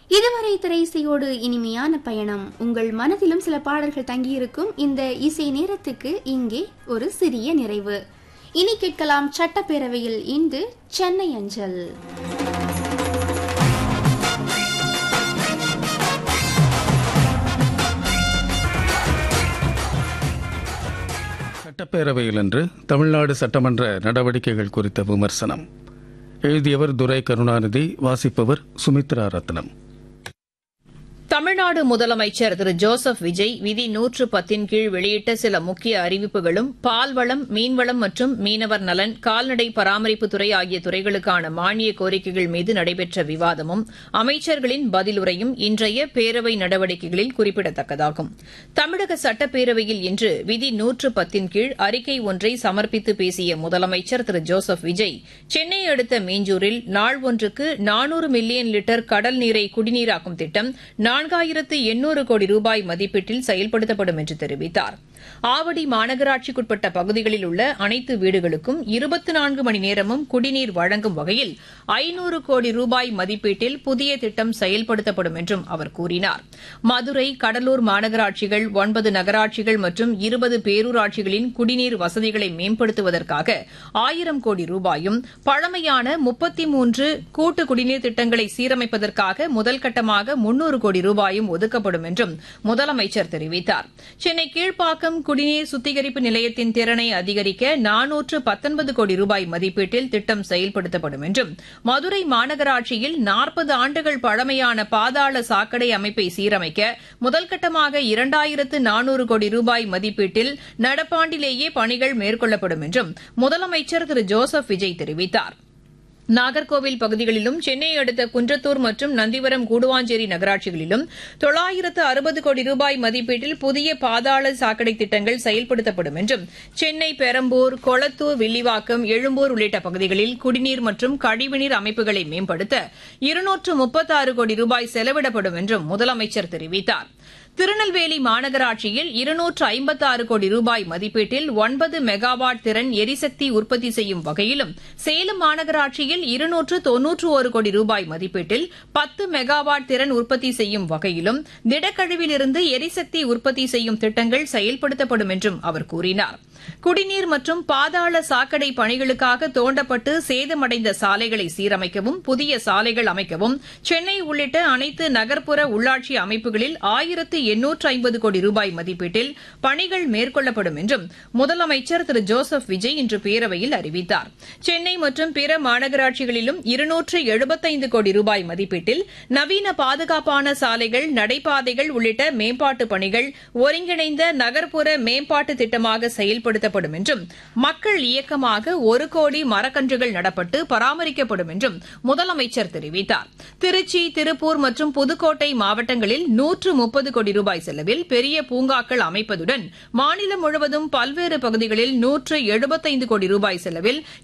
இதுவரை திரைசையோடு இனிமையான பயணம் உங்கள் மனதிலும் சில பாடல்கள் தங்கியிருக்கும் இந்த இசை நேரத்துக்கு இங்கே ஒரு சிறிய நிறைவு இனி கேட்கலாம் சட்டப்பேரவையில் இன்று சென்னை அஞ்சல் சட்டப்பேரவையில் இன்று தமிழ்நாடு சட்டமன்ற நடவடிக்கைகள் குறித்த விமர்சனம் எழுதியவர் துரை கருணாநிதி வாசிப்பவர் சுமித்ரா ரத்னம் தமிழ்நாடு முதலமைச்சர் திரு ஜோசப் விஜய் விதி நூற்று பத்தின் கீழ் வெளியிட்ட சில முக்கிய அறிவிப்புகளும் பால்வளம் மீன்வளம் மற்றும் மீனவர் நலன் கால்நடை பராமரிப்புத்துறை ஆகிய துறைகளுக்கான மானிய கோரிக்கைகள் மீது நடைபெற்ற விவாதமும் அமைச்சர்களின் பதிலுரையும் இன்றைய பேரவை நடவடிக்கைகளில் குறிப்பிடத்தக்கதாகும் தமிழக சட்டப்பேரவையில் இன்று விதி நூற்று பத்தின் கீழ் அறிக்கை ஒன்றை சமர்ப்பித்து பேசிய முதலமைச்சர் திரு ஜோசப் விஜய் சென்னை அடுத்த மீஞ்சூரில் நாள் ஒன்றுக்கு நானூறு மில்லியன் லிட்டர் கடல் நீரை குடிநீராக்கும் திட்டம் நான்காயிரத்து எண்ணூறு கோடி ரூபாய் மதிப்பீட்டில் செயல்படுத்தப்படும் என்று தெரிவித்தார் ஆவடி மாநகராட்சிக்குட்பட்ட பகுதிகளில் உள்ள அனைத்து வீடுகளுக்கும் இருபத்தி நான்கு மணி நேரமும் குடிநீர் வழங்கும் வகையில் ஐநூறு கோடி ரூபாய் மதிப்பீட்டில் புதிய திட்டம் செயல்படுத்தப்படும் என்றும் அவர் கூறினார் மதுரை கடலூர் மாநகராட்சிகள் ஒன்பது நகராட்சிகள் மற்றும் இருபது பேரூராட்சிகளின் குடிநீர் வசதிகளை மேம்படுத்துவதற்காக ஆயிரம் கோடி ரூபாயும் பழமையான முப்பத்தி மூன்று கூட்டு குடிநீர் திட்டங்களை சீரமைப்பதற்காக முதல் கட்டமாக முன்னூறு கோடி ரூபாயும் ஒதுக்கப்படும் என்றும் முதலமைச்சர் தெரிவித்தார் சென்னை கீழ்ப்பாக்கம் குடிநீர் சுத்திகரிப்பு நிலையத்தின் திறனை அதிகரிக்க நானூற்று பத்தொன்பது கோடி ரூபாய் மதிப்பீட்டில் திட்டம் செயல்படுத்தப்படும் என்றும் மதுரை மாநகராட்சியில் நாற்பது ஆண்டுகள் பழமையான பாதாள சாக்கடை அமைப்பை சீரமைக்க முதல் கட்டமாக இரண்டாயிரத்து நானூறு கோடி ரூபாய் மதிப்பீட்டில் நடப்பாண்டிலேயே பணிகள் மேற்கொள்ளப்படும் என்றும் முதலமைச்சர் திரு ஜோசப் விஜய் தெரிவித்தாா் நாகர்கோவில் பகுதிகளிலும் சென்னை அடுத்த குன்றத்தூர் மற்றும் நந்திவரம் கூடுவாஞ்சேரி நகராட்சிகளிலும் தொள்ளாயிரத்து அறுபது கோடி ரூபாய் மதிப்பீட்டில் புதிய பாதாள சாக்கடை திட்டங்கள் செயல்படுத்தப்படும் என்றும் சென்னை பெரம்பூர் கொளத்தூர் வில்லிவாக்கம் எழும்பூர் உள்ளிட்ட பகுதிகளில் குடிநீர் மற்றும் கழிவுநீர் அமைப்புகளை மேம்படுத்த இருநூற்று முப்பத்தாறு கோடி ரூபாய் செலவிடப்படும் என்றும் முதலமைச்சர் தெரிவித்தார் திருநெல்வேலி மாநகராட்சியில் இருநூற்று ஐம்பத்தாறு கோடி ரூபாய் மதிப்பீட்டில் ஒன்பது மெகாவாட் திறன் எரிசக்தி உற்பத்தி செய்யும் வகையிலும் சேலம் மாநகராட்சியில் இருநூற்று தொன்னூற்று ஒரு கோடி ரூபாய் மதிப்பீட்டில் பத்து மெகாவாட் திறன் உற்பத்தி செய்யும் வகையிலும் திடக்கழிவிலிருந்து எரிசக்தி உற்பத்தி செய்யும் திட்டங்கள் செயல்படுத்தப்படும் என்றும் அவர் கூறினார் குடிநீர் மற்றும் பாதாள சாக்கடை பணிகளுக்காக தோண்டப்பட்டு சேதமடைந்த சாலைகளை சீரமைக்கவும் புதிய சாலைகள் அமைக்கவும் சென்னை உள்ளிட்ட அனைத்து நகர்ப்புற உள்ளாட்சி அமைப்புகளில் ஆயிரத்து எண்ணூற்று ஐம்பது கோடி ரூபாய் மதிப்பீட்டில் பணிகள் மேற்கொள்ளப்படும் என்றும் முதலமைச்சர் திரு ஜோசப் விஜய் இன்று பேரவையில் அறிவித்தார் சென்னை மற்றும் பிற மாநகராட்சிகளிலும் இருநூற்று எழுபத்தைந்து கோடி ரூபாய் மதிப்பீட்டில் நவீன பாதுகாப்பான சாலைகள் நடைபாதைகள் உள்ளிட்ட மேம்பாட்டு பணிகள் ஒருங்கிணைந்த நகர்ப்புற மேம்பாட்டு திட்டமாக செயல்படுத்தப்படும் என்றும் மக்கள் இயக்கமாக ஒரு கோடி மரக்கன்றுகள் நடப்பட்டு பராமரிக்கப்படும் என்றும் முதலமைச்சர் தெரிவித்தார் திருச்சி திருப்பூர் மற்றும் புதுக்கோட்டை மாவட்டங்களில் நூற்று முப்பது கோடி ரூபாய் செலவில் பெரிய பூங்காக்கள் அமைப்பதுடன் மாநிலம் முழுவதும் பல்வேறு பகுதிகளில் நூற்று எழுபத்தைந்து கோடி ரூபாய் செலவில்